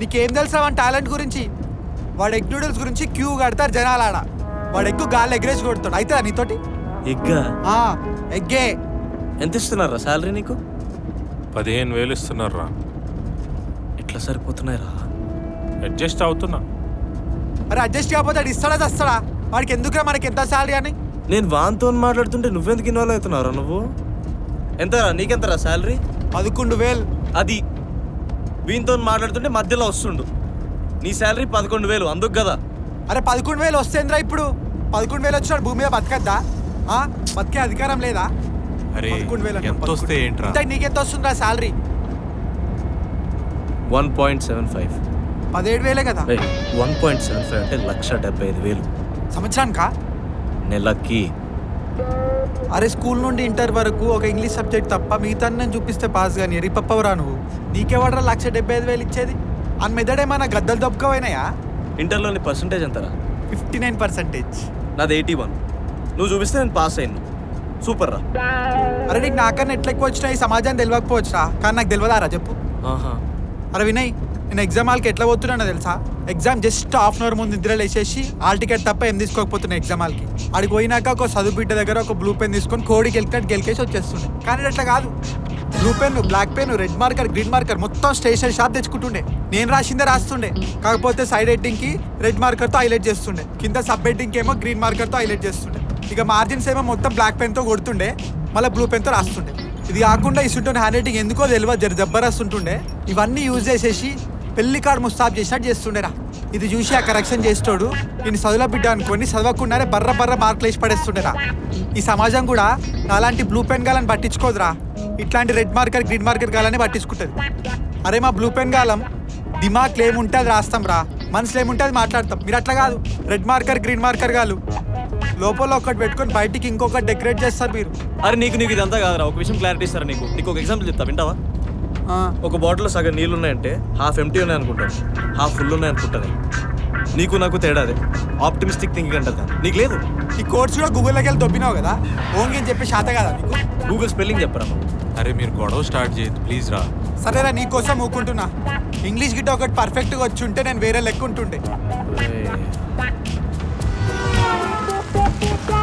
నీకేం తెలుసా వాడి టాలెంట్ గురించి వాడు ఎగ్ నూడిల్స్ గురించి క్యూ కడతారు జనాలు ఆడ వాడు ఎక్కువ గాలి ఎగ్రేసి కొడతాడు అయితే నీతోటి ఎగ్గా ఆ, ఎగ్గే ఎంత ఇస్తున్నారా శాలరీ నీకు పదిహేను వేలు ఇస్తున్నారా ఎట్లా సరిపోతున్నాయిరా అడ్జస్ట్ అవుతున్నా మరి అడ్జస్ట్ కాకపోతే వాడు ఇస్తాడా తెస్తాడా వాడికి ఎందుకురా మనకి ఎంత శాలరీ అని నేను వాన్తో మాట్లాడుతుంటే నువ్వెందుకు ఇన్వాల్వ్ అవుతున్నారా నువ్వు ఎంతరా నీకెంతరా శాలరీ పదకొండు వేలు అది వీనితో మాట్లాడుతుంటే మధ్యలో వస్తుండు నీ శాలరీ పదకొండు వేలు అందుకు కదా అరే పదకొండు వేలు వస్తేంద్రా ఇప్పుడు పదకొండు వేలు వచ్చినాడు భూమి మీద బతకద్దా ఆ? బతికే అధికారం లేదా అరే పదకొండు వేలు అంటాం, ఎంత వస్తే పదకొండు. ఏంట్రా ఇంతకు నీకెంత వస్తుందిరా salary one point seven five పదిహేడు వేలే కదా వన్ పాయింట్ సెవెన్ ఫైవ్ అంటే లక్ష డెబ్బై ఐదు వేలు సంవత్సరానికా నెలకి అరే స్కూల్ నుండి ఇంటర్ వరకు ఒక ఇంగ్లీష్ సబ్జెక్ట్ తప్ప మిగతా నేను చూపిస్తే పాస్ కానీ రిపప్పవరా నువ్వు నీకెవడరా లక్ష డెబ్బై ఐదు వేలు ఇచ్చేది అని మెదడేమన్నా గద్దలు దొబ్బకపోయినాయా ఇంటర్లోని పర్సంటేజ్ ఎంతరా ఫిఫ్టీ నైన్ పర్సెంటేజ్ నాది ఎయిటీ వన్ నువ్వు చూపిస్తే నేను పాస్ అయ్యాను సూపర్ రా అరే నీకు నాకన్నా ఎట్లా ఎక్కువ వచ్చినాయి ఈ సమాజాన్ని తెలియకపోవచ్చురా కానీ నాకు తెలియదారా చెప్పు ఆహా అరే వినయ్ నేను ఎగ్జామ్ హాల్కి ఎట్లా పోతున్నానో తెలుసా exam just half an hour ముందు నిద్రలు వేసేసి హాల్ టికెట్ తప్ప ఏం తీసుకోకపోతున్నా ఎగ్జామ్ హాల్కి ఆడికి పోయినాక ఒక చదువు బిడ్డ దగ్గర ఒక బ్లూ పెన్ తీసుకొని కోడి గెలికట్ గెలికేసి వచ్చేస్తుండే కానీ అట్లా కాదు blue pen black pen red marker green marker మొత్తం స్టేషన్ షాప్ తెచ్చుకుంటుండే నేను రాసిందే రాస్తుండే కాకపోతే సైడ్ హెడ్డింగ్కి రెడ్ మార్కర్తో హైలైట్ చేస్తుండే కింద సబ్ హెడ్డింగ్కి ఏమో గ్రీన్ మార్కర్తో హైలైట్ చేస్తుండే ఇక మార్జిన్స్ ఏమో మొత్తం బ్లాక్ పెన్తో కొడుతుండే మళ్ళీ బ్లూ పెన్తో రాస్తుండే ఇది కాకుండా ఇస్తుంటే హ్యాండ్ రైటింగ్ ఎందుకో తెలియదు జర జబ్బరస్తు ఉంటుండే ఇవన్నీ యూజ్ చేసేసి పెళ్లి కార్డు ముస్తాబ్ చేసినట్టు చేస్తుండేరా ఇది చూసి ఆ కరెక్షన్ చేస్తాడు ఈయన చదువుల బిడ్డ అనుకొని చదవకుండానే బర్ర బర్ర మార్కులు వేసి పడేస్తుండేరా ఈ సమాజం కూడా నాలాంటి బ్లూ పెన్ గాలని పట్టించుకోదురా ఇట్లాంటి రెడ్ మార్కర్ గ్రీన్ మార్కర్ గాలని పట్టించుకుంటుంది అరే మా బ్లూ పెన్ గాలం దిమాగ్ ఏముంటే అది రాస్తాం రా మనసులో ఏముంటే అది మాట్లాడతాం మీరు అట్లా కాదు రెడ్ మార్కర్ గ్రీన్ మార్కర్ గాలు లోపల ఒకటి పెట్టుకొని బయటికి ఇంకొకటి డెకరేట్ చేస్తారు మీరు అరే నీకు నీకు ఇదంతా కాదురా ఒక విషయం క్లారిటీ ఇస్తారా నీకు నీకు ఒక ఎగ్జాంపుల్ చెప్తా వింటావా ఆ, ఒక బాటిల్లో సగం నీళ్ళు ఉన్నాయంటే హాఫ్ ఎంటీ ఉన్నాయి అనుకుంటాను హాఫ్ ఫుల్ ఉన్నాయి అనుకుంటాను నీకు నాకు తేడా అదే ఆప్టిమిస్టిక్ థింకింగ్ అంటారు దాన్ని. నీకు లేదు ఈ కోర్స్ కూడా గూగుల్లోకి వెళ్ళి దొబ్బినావు కదా ఓంగి అని చెప్పి శాత కదా నీకు గూగుల్ స్పెల్లింగ్ చెప్పరా అరే మీరు గొడవ స్టార్ట్ చేయొద్దు ప్లీజ్ రా సరేరా నీకోసం ఊకుంటున్నా ఇంగ్లీష్ గిట్ట ఒకటి పర్ఫెక్ట్గా వచ్చి ఉంటే నేను వేరే లెక్క ఉంటుండే నువ్వు